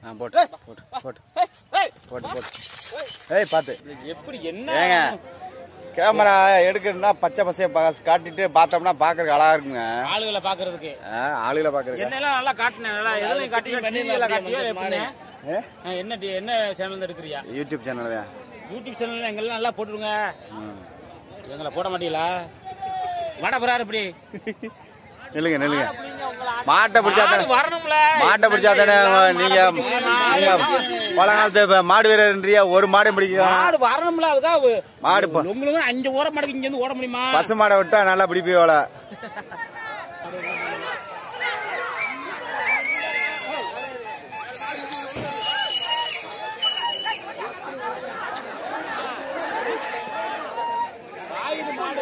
ஆ போட்டு போட்டு போட்டு போட்டு போட்டு ஏய் பார்த்து எப்படி என்ன ஏங்க கேமரா எடுக்கணும்னா பச்சை பசைய பா- காட்டிட்டு பார்த்தோம்னா பார்க்கறதுக்கு அழகா இருக்குங்க ஆளுகளை பாக்குறதுக்கு ஆ, ஆளுகளை பார்க்கறதுக்கு என்னெல்லாம் நல்லா காட்டினேன் நல்லா எதுலையும் காட்டி டிவியில காட்டியோ எப்படின்னு ஆ, என்ன டி- என்ன சேனல் எடுக்கிறியா யூடியூப் சேனல் தான் யூடியூப் சேனல்ல எங்கெல்லாம் நல்லா போட்டுருங்க ம். எங்களை போட மாட்டீங்களா வட பிறாரு இப்படி நில்லுங்க நில்லுங்க மாட்டை பிடிச்சா ஆடு தானே வரணும்ல மாட்டை பிடிச்சா தானே நீங்க நீங்க பழங்காலத்து இப்ப மாடு வீரர்ன்றியா ஒரு மாடை பிடிக்கலாம் மாடு வரணும்ல அதுக்காக மாடு ப- உங்களுக்கு அஞ்சு ஓர மாடுக்கு இங்க இருந்து ஓட முடியுமா பசு மாடை விட்டா நல்லா பிடிப்பீவோல ஆயுத மாடு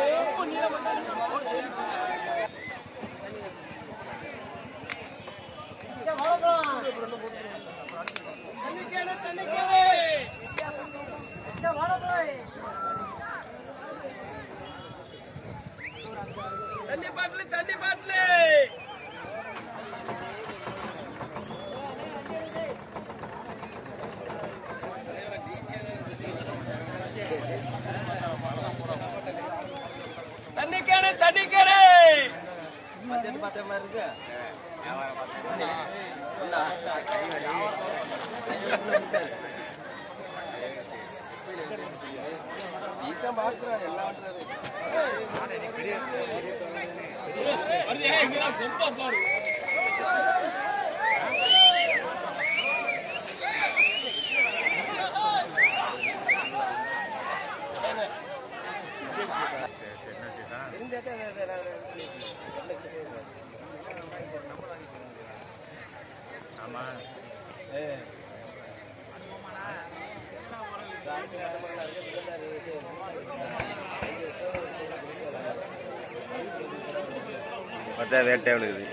தண்ணி பாட்டிலு தண்ணி பாட்டிலு தண்ணி கேடு தண்ணி கேடு வருது இங்கதான் கொம்பா பாரு பார்த்தா வேட்டை விழுகுது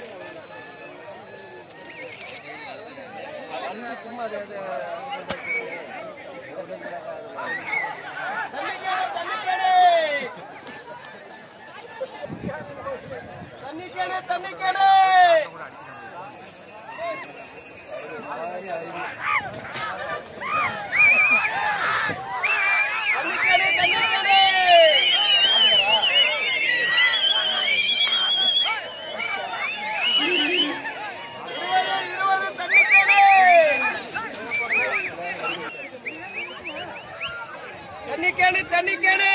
தண்ணி கேடு தண்ணி கேடு தண்ணி கேடு தண்ணி கேடு இருபது இருபது தண்ணி கேடு தண்ணி கேடு தண்ணி கேடு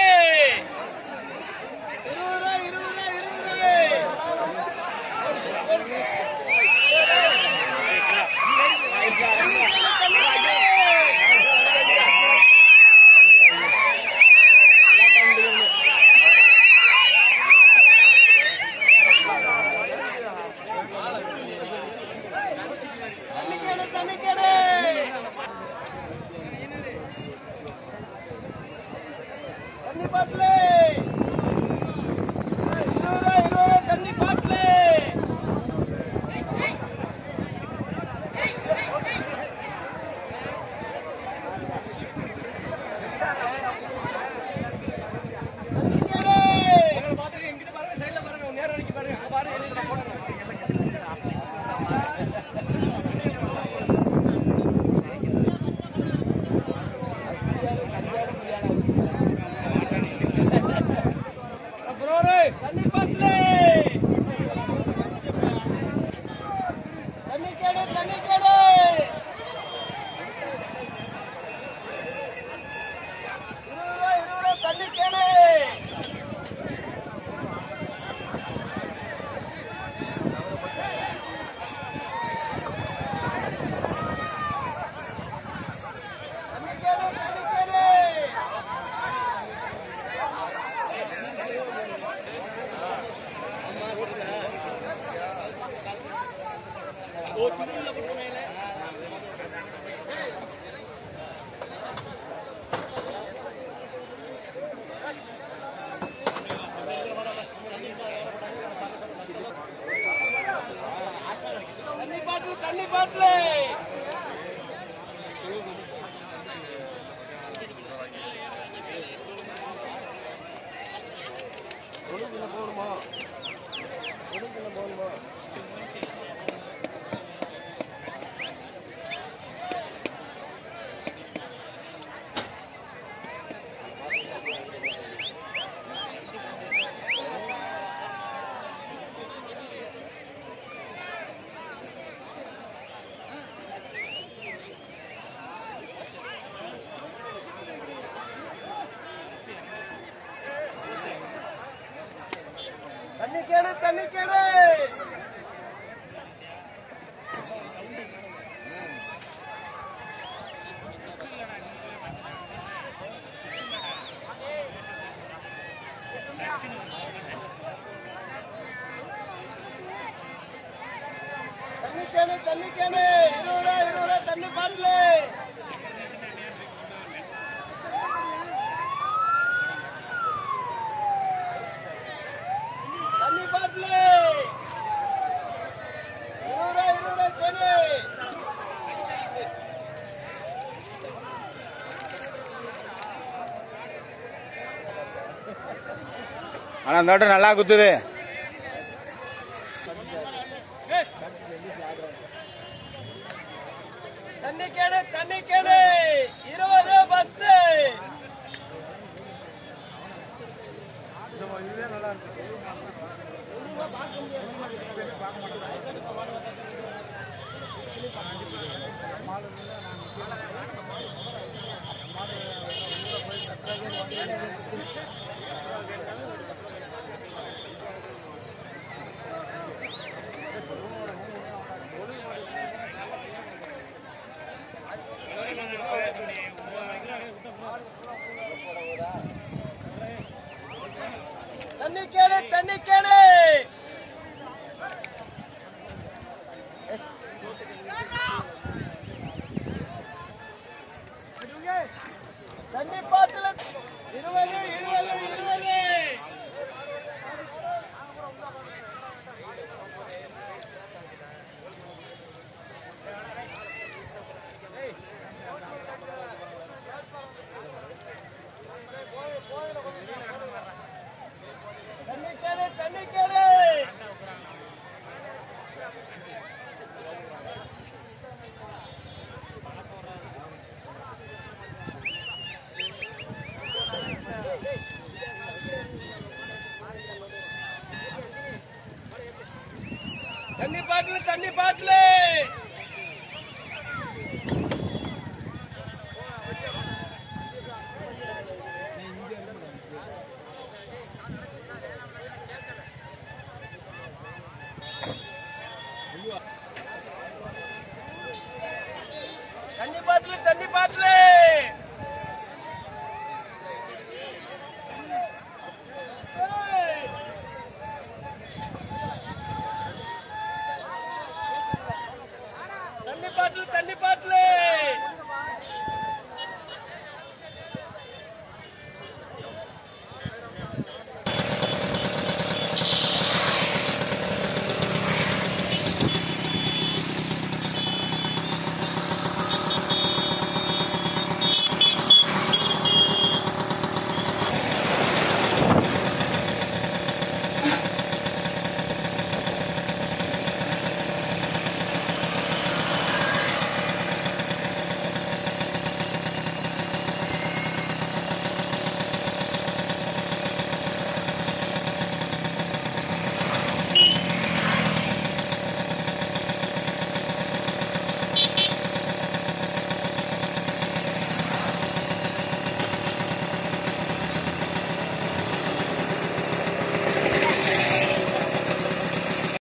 இருபது ரூபா இருபது ரூபா இருபது தண்ணிக்கேடு தண்ணிக்கேடு தண்ணி பாட்டிலே இருபது இருபது தண்ணி பாட்டிலே கேடு தண்ணி கேடு தண்ணி கேடு தண்ணி கேடு இருபது ரூபா இருபது ரூபா தண்ணி பாட்டிலு தண்ணி பாட்டிலு இருபது ரூபா இருபது ரூபா கேடு ஆனா இந்த வாட்டம் நல்லா குத்துது தண்ணி கேடு தண்ணி கேடு இருபது பத்து தண்ணி கேடு தண்ணி கேடு தண்ணி பாட்டில் இருபது இருபது இருபது தண்ணி கேடு தண்ணி கேடு தண்ணி பாட்டில் தண்ணி பாட்டில்